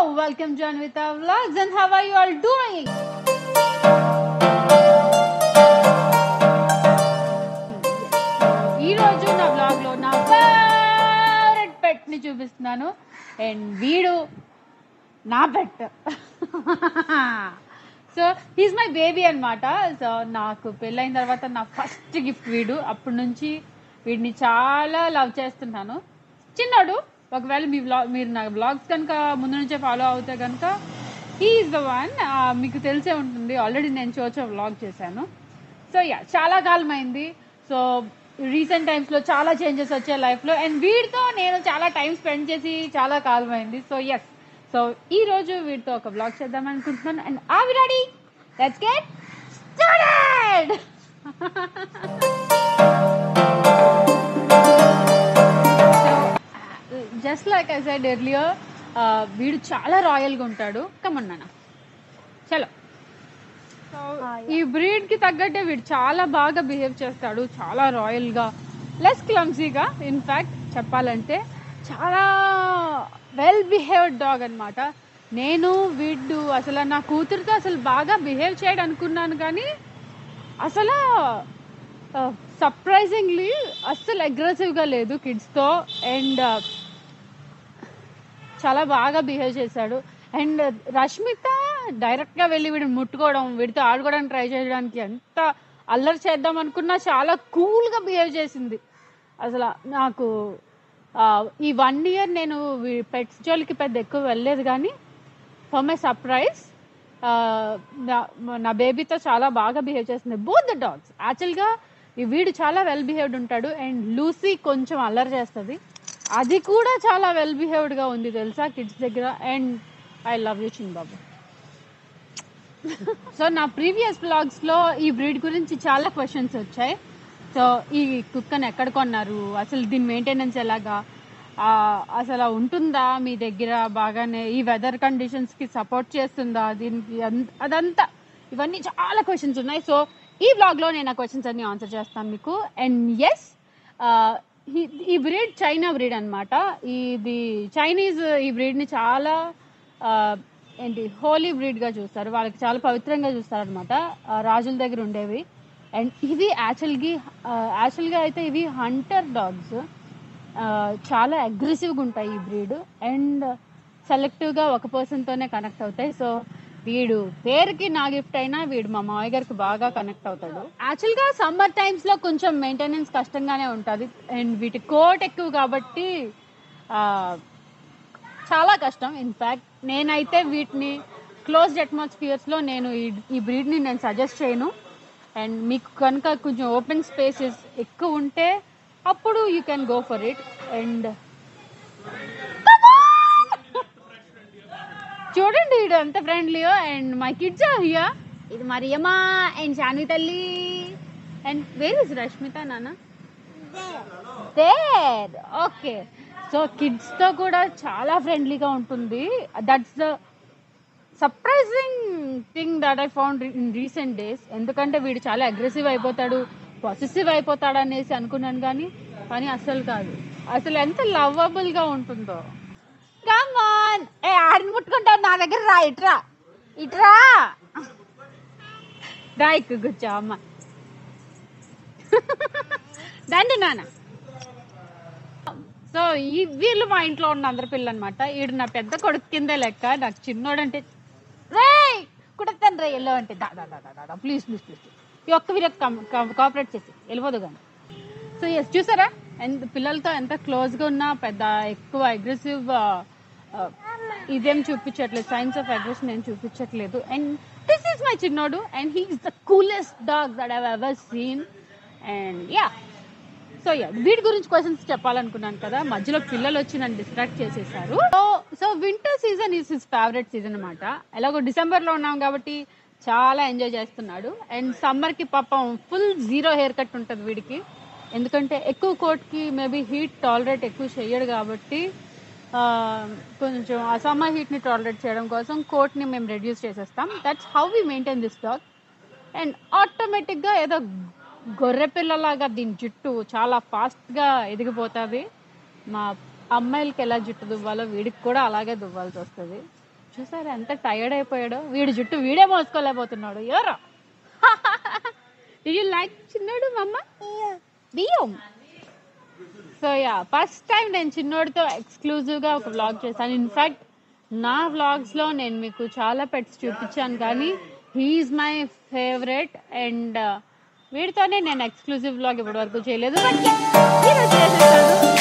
welcome to Anvita Vlogs and how are you all doing? ఈ రోజు నా vlog లో నా ఫేవరెట్ పెట్ ని చూపిస్తున్నాను అండ్ వీడు నా pet so he's my baby అన్నమాట సో నాకు పెళ్ళైన తర్వాత నా ఫస్ట్ గిఫ్ట్ వీడు అప్పటి నుంచి వీడిని చాలా లవ్ చేస్తున్నాను చిన్నాడు ఒకవేళ మీ వ్లాగ్ మీరు నా బ్లాగ్స్ కనుక ముందు నుంచే ఫాలో అవుతే కనుక హీఈస్ ద వన్ మీకు తెలిసే ఉంటుంది ఆల్రెడీ నేను చోచో వ్లాగ్ చేశాను సో యా చాలా కాలం అయింది సో రీసెంట్ టైమ్స్లో చాలా చేంజెస్ వచ్చాయి లైఫ్లో అండ్ వీడితో నేను చాలా టైం స్పెండ్ చేసి చాలా కాలం అయింది సో ఎస్ సో ఈ రోజు వీడితో ఒక బ్లాగ్ చేద్దాం అనుకుంటున్నాను అండ్ ఆవి ready let's get started just like I said earlier వీడు చాలా రాయల్గా ఉంటాడు కమన్నానా చలో సో ఈ బ్రీడ్ కి తగ్గట్టే వీడు చాలా బాగా బిహేవ్ చేస్తాడు చాలా రాయల్ గా లెస్ క్లమ్సీగా ఇన్ఫాక్ట్ చెప్పాలంటే చాలా వెల్ బిహేవ్డ్ డాగ్ అన్నమాట నేను వీడు అసలు నా కూతురుతో అసలు బాగా బిహేవ్ చేయడం అనుకున్నాను కానీ అసలు సర్ప్రైజింగ్లీ అస్సలు అగ్రెసివ్గా లేదు కిడ్స్తో అండ్ చాలా బాగా బిహేవ్ చేశాడు అండ్ రష్మిత డైరెక్ట్గా వెళ్ళి వీడిని ముట్టుకోవడం వీడితో ఆడుకోవడానికి ట్రై చేయడానికి ఎంత అల్లరి చేద్దాం అనుకున్నా చాలా కూల్గా బిహేవ్ చేసింది అసలు నాకు ఆ, ఈ వన్ ఇయర్ నేను పెట్స్ జోలికి పెద్ద ఎక్కువ వెళ్ళలేదు కానీ ఫర్ మై సర్ప్రైజ్ నా బేబీతో చాలా బాగా బిహేవ్ చేస్తుంది బోత్ ద డాగ్స్ యాక్చువల్గా ఈ వీడు చాలా వెల్ బిహేవ్డ్ ఉంటాడు అండ్ లూసీ కొంచెం అల్లరి చేస్తుంది అది కూడా చాలా వెల్ బిహేవ్డ్గా ఉంది తెలుసా కిడ్స్ దగ్గర అండ్ ఐ లవ్ యూ చిన్ బాబు సో నా ప్రీవియస్ బ్లాగ్స్లో ఈ బ్రీడ్ గురించి చాలా క్వశ్చన్స్ వచ్చాయి సో ఈ కుక్కను ఎక్కడ కొన్నారు అసలు దీని మెయింటెనెన్స్ ఎలాగా ఆ, అసలు ఉంటుందా మీ దగ్గర బాగానే ఈ వెదర్ కండిషన్స్కి సపోర్ట్ చేస్తుందా దీనికి అన్- అదంతా ఇవన్నీ చాలా క్వశ్చన్స్ ఉన్నాయి సో ఈ బ్లాగ్లో నేను ఆ క్వశ్చన్స్ అన్ని ఆన్సర్ చేస్తాను మీకు అండ్ ఎస్ ఈ బ్రీడ్ చైనా బ్రీడ్ అన్నమాట ఇది చైనీస్ ఈ బ్రీడ్ని చాలా ఆ, ఏంటి హోలీ బ్రీడ్గా చూస్తారు వాళ్ళకి చాలా పవిత్రంగా చూస్తారు అనమాట రాజుల దగ్గర ఉండేవి అండ్ ఇవి యాక్చువల్గా యాక్చువల్గా అయితే ఇవి హంటర్ డాగ్స్ చాలా అగ్రెసివ్గా ఉంటాయి ఈ బ్రీడ్ అండ్ సెలెక్టివ్గా ఒక పర్సన్తోనే కనెక్ట్ అవుతాయి సో వీడు పేరుకి నా గిఫ్ట్ అయినా వీడు మా మామయ్య గారికి బాగా కనెక్ట్ అవుతాడు యాక్చువల్గా సమ్మర్ టైమ్స్లో కొంచెం మెయింటెనెన్స్ కష్టంగానే ఉంటుంది అండ్ వీటి కోట్ ఎక్కువ కాబట్టి ఆ, చాలా కష్టం ఇన్ఫ్యాక్ట్ నేనైతే వీటిని క్లోజ్డ్ అట్మాస్ఫియర్స్లో నేను ఈ ఈ బ్రీడ్ని నేను సజెస్ట్ చేయను అండ్ మీకు కనుక కొంచెం ఓపెన్ స్పేసెస్ ఎక్కువ ఉంటే అప్పుడు you can go for it and చూడండి ఇది ఎంత ఫ్రెండ్లీయో అండ్ మై కిడ్స్ హియర్ ఇది మరియమ్మా అండ్ శాన్వి తల్లి అండ్ వేర్ ఇస్ రష్మిత నాన్న దేర్ ఓకే సో కిడ్స్ తో కూడా చాలా ఫ్రెండ్లీగా ఉంటుంది that's the surprising thing that I found in recent days ఎందుకంటే వీడు చాలా అగ్రెసివ్ అయిపోతాడు పాజిటివ్ అయిపోతాడు అనేసి అనుకున్నాను కానీ కానీ అసలు కాదు అసలు ఎంత లవబుల్ గా ఉంటుందో కమాన్ ఏ ఆడిని ముట్టుకుంటావు నా దగ్గర రా ఇట్రా ఇట్రా రా ఇక్కడ కూర్చో అమ్మ దండి నాన్న సో ఈ వీళ్ళు మా ఇంట్లో ఉన్న అందరి పిల్లలు అనమాట ఈడు నా పెద్ద కొడుకు కిందే లెక్క నాకు చిన్నోడంటే రే కుడతాను రే ఎల్లో అంటే దా దా దా దా దా ప్లీజ్ ప్లీజ్ ప్లీజ్ ఈ ఒక్క వీరు కోఆపరేట్ చేసి వెళ్ళిపోదు కానీ సో ఎస్ చూసారా ఎంత పిల్లలతో ఎంత క్లోజ్గా ఉన్నా పెద్ద ఎక్కువ అగ్రెసివ్ ఇదేం చూపించట్లేదు సైన్స్ ఆఫ్ అగ్రెషన్ ఏం చూపించట్లేదు అండ్ దిస్ ఈస్ మై చిన్నోడు and he's the coolest dog that I've ever seen and yeah so yeah వీటి గురించి క్వశ్చన్స్ చెప్పాలనుకున్నాను కదా మధ్యలో పిల్లలు వచ్చి నన్ను డిస్ట్రాక్ట్ చేసేసారు so so winter season is his favourite season అనమాట ఎలాగో డిసెంబర్ లో ఉన్నాం కాబట్టి చాలా ఎంజాయ్ చేస్తున్నాడు అండ్ సమ్మర్ కి పాపం ఫుల్ జీరో హెయిర్ కట్ ఉంటుంది వీడికి ఎందుకంటే ఎక్కువ కోట్ కి మేబీ హీట్ టాలరేట్ ఎక్కువ చేయడు కాబట్టి ఆ, కొంచెం ఆ సమ్మర్ హీట్ ని టాలరేట్ చేయడం కోసం కోట్ ని మేము రెడ్యూస్ చేసేస్తాం that's how we maintain this dog and ఆటోమేటిక్గా ఏదో గొర్రె పిల్లలాగా దీని జుట్టు చాలా ఫాస్ట్గా ఎదిగిపోతుంది మా అమ్మాయిలకి ఎలా జుట్టు దువ్వాలో వీడికి కూడా అలాగే దువ్వాల్సి వస్తుంది చూసారా ఎంత టైర్డ్ అయిపోయాడో వీడి జుట్టు వీడే మోసుకోలేకపోతున్నాడు ఎవరో యూ లైక్ చిన్నోడు మమ్మ బియ్యం సో యా ఫస్ట్ టైం నేను చిన్నోడితో ఎక్స్క్లూజివ్గా ఒక వ్లాగ్ చేశాను ఇన్ఫ్యాక్ట్ నా వ్లాగ్స్లో నేను మీకు చాలా పెట్స్ చూపించాను కానీ హీఈస్ మై ఫేవరెట్ అండ్ వీడితోనే నేను ఎక్స్క్లూజివ్ వ్లాగ్ ఇప్పటి వరకు చేయలేదు బట్ ఈరోజు చేసేసాను